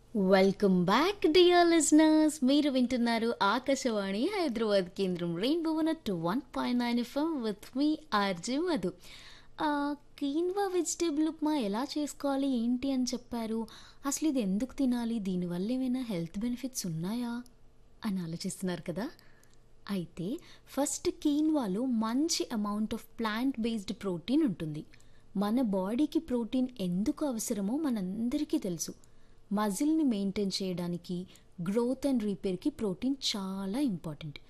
welcome back dear listeners మీరు వింటున్నారు ఆకాశవాణి హైదరాబాద్ కేంద్రం rainbow two one point nine FM with మీ ఆర్జే మధు ఆ, కీన్వా వెజిటేబుల్ ఉప్మా ఎలా చేసుకోవాలి ఏంటి అని చెప్పారు అసలు ఇది ఎందుకు తినాలి దీనివల్ల ఏమైనా హెల్త్ బెనిఫిట్స్ ఉన్నాయా అని ఆలోచిస్తున్నారు కదా అయితే ఫస్ట్ కీన్వాలో మంచి amount of plant based protein ఉంటుంది మన బాడీకి ప్రోటీన్ ఎందుకు అవసరమో మనందరికీ తెలుసు మజిల్ని మెయింటైన్ చేయడానికి గ్రోత్ అండ్ రిపేర్కి ప్రోటీన్ చాలా ఇంపార్టెంట్